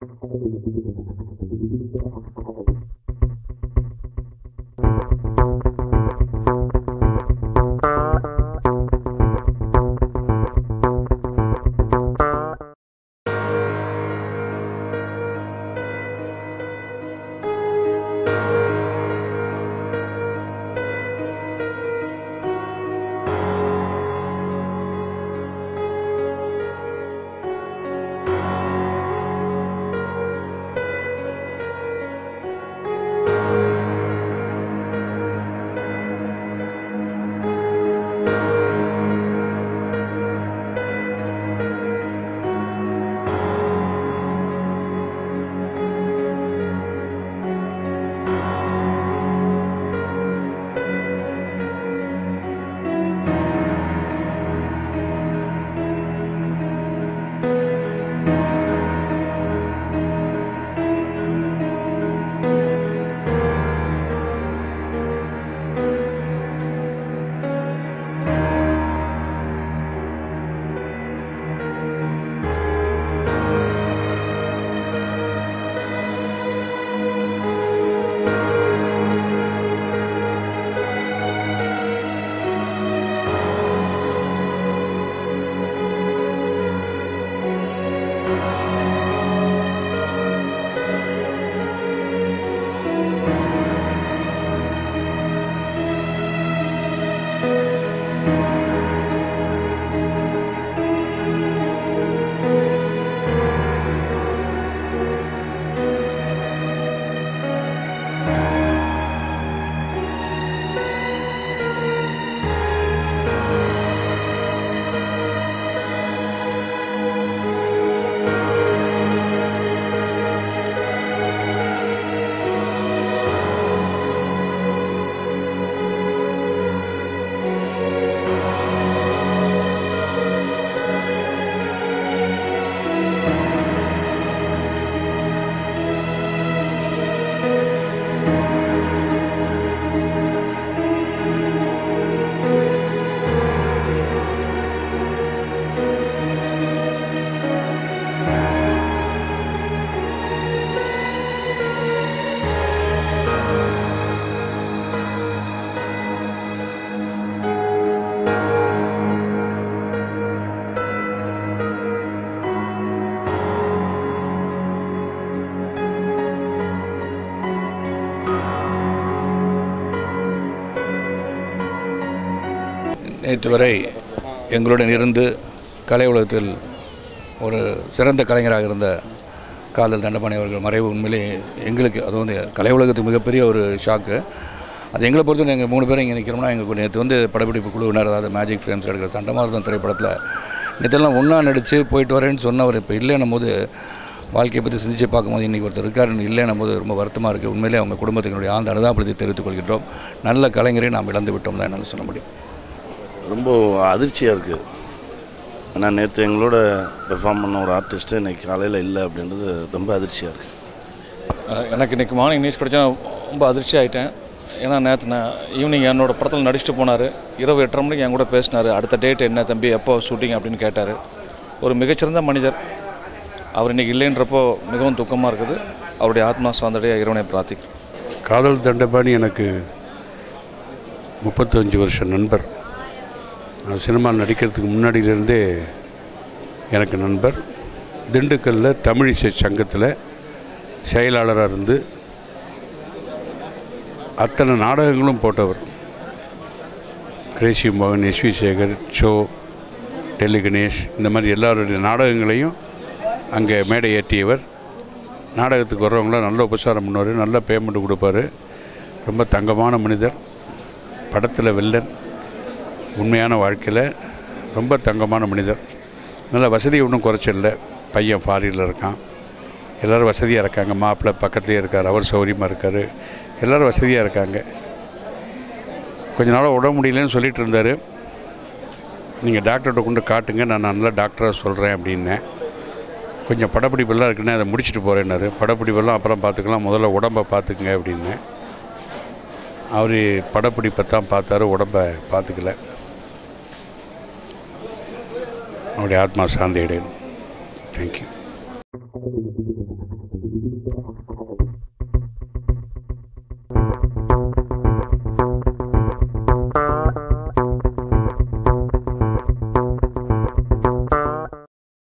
நேற்று வரை எங்களுடன் இருந்து கலை உலகத்தில் ஒரு சிறந்த கலைஞராக இருந்த காதல் தண்டபாணி அவர்கள் மறைவு உண்மையிலே எங்களுக்கு அது வந்து கலை உலகத்துக்கு மிகப்பெரிய ஒரு ஷாக்கு அது எங்களை பொறுத்த எங்கள் மூணு பேரும் இங்கே நிற்கிறோம்னா எங்களுக்கு நேற்று வந்து படப்பிடிப்பு குழுவினர் அதாவது மேஜிக் ஃப்ரேம்ஸ் எடுக்கிற சண்டமாரதம் திரைப்படத்தில் நேற்றெல்லாம் ஒன்றா நடித்து போயிட்டு வரேன்னு சொன்னவர் இப்போ இல்லைன்னும் போது வாழ்க்கையை பற்றி சிந்திச்சு பார்க்கும்போது இன்றைக்கி ஒருத்தர் இருக்காருன்னு இல்லைன்னும் போது ரொம்ப வருத்தமாக இருக்குது உண்மையிலே அவங்க குடும்பத்தினுடைய ஆழ்ந்த அனுதாபத்தை தெரிவித்துக் கொள்கின்றோம் நல்ல கலைஞரை நாம் இழந்து விட்டோம் தான் என்னால் சொல்ல முடியும் ரொம்ப அதிர்ச்சியாக இருக்குது ஏன்னா நேற்று எங்களோட பெர்ஃபார்ம் பண்ண ஒரு ஆர்டிஸ்ட்டு இன்னைக்கு காலையில் இல்லை அப்படின்றது ரொம்ப அதிர்ச்சியாக இருக்குது அஹ் எனக்கு இன்றைக்கி மார்னிங் நியூஸ் கிடைச்சா ரொம்ப அதிர்ச்சி ஆகிட்டேன் ஏன்னா நேற்று நான் ஈவினிங் என்னோட படத்தில் நடிச்சுட்டு போனார் இரவு எட்டரை மணிக்கு என் கூட பேசினார் அடுத்த டேட் என்ன தம்பி எப்போ ஷூட்டிங் அப்படின்னு கேட்டார் ஒரு மிகச்சிறந்த மனிதர் அவர் இன்றைக்கி இல்லைன்றப்போ மிகவும் துக்கமாக இருக்குது அவருடைய ஆத்மா சாந்தடைய இறைவனை பிரார்த்திக்கிறேன் காதல் தண்டபாணி எனக்கு முப்பத்தஞ்சு வருஷம் நண்பர் நான் சினிமா நடிக்கிறதுக்கு முன்னாடியிலேருந்தே எனக்கு நண்பர் திண்டுக்கல்லில் தமிழிசை சங்கத்தில் செயலாளராக இருந்து அத்தனை நாடகங்களும் போட்டவர் கிரேசி மோகன் எஸ்வி சேகர் ஷோ டெல்லி கணேஷ் இந்த மாதிரி எல்லாருடைய நாடகங்களையும் அங்கே மேடை ஏற்றியவர் நாடகத்துக்கு வர்றவங்களாம் நல்ல உபசாரம் பண்ணுவார் நல்ல பேமெண்ட் கொடுப்பாரு ரொம்ப தங்கமான மனிதர் படத்தில் வில்லன் உண்மையான வாழ்க்கையில் ரொம்ப தங்கமான மனிதர் நல்ல வசதி ஒன்றும் குறைச்சல பையன் ஃபாரினில் இருக்கான் எல்லோரும் வசதியாக இருக்காங்க மாப்பிள்ளை பக்கத்துலேயே இருக்கார் அவர் சௌரியமாக இருக்கார் எல்லோரும் வசதியாக இருக்காங்க கொஞ்ச நாளாக உடம்பு முடியலன்னு சொல்லிட்டு இருந்தார் நீங்கள் டாக்டர்கிட்ட கொண்டு காட்டுங்க நான் நல்ல டாக்டராக சொல்கிறேன் அப்படின்னேன் கொஞ்சம் படப்பிடிப்பெல்லாம் இருக்குன்னு அதை முடிச்சுட்டு போகிறேன்னாரு படப்பிடிப்பெல்லாம் அப்புறம் பார்த்துக்கலாம் முதல்ல உடம்பை பார்த்துக்குங்க அப்படின்னேன் அவர் படப்பிடிப்பை தான் பார்த்தாரு உடம்பை பார்த்துக்கல அவருடைய ஆத்மா சாந்தி அடையணும் தேங்க்யூ Thank you.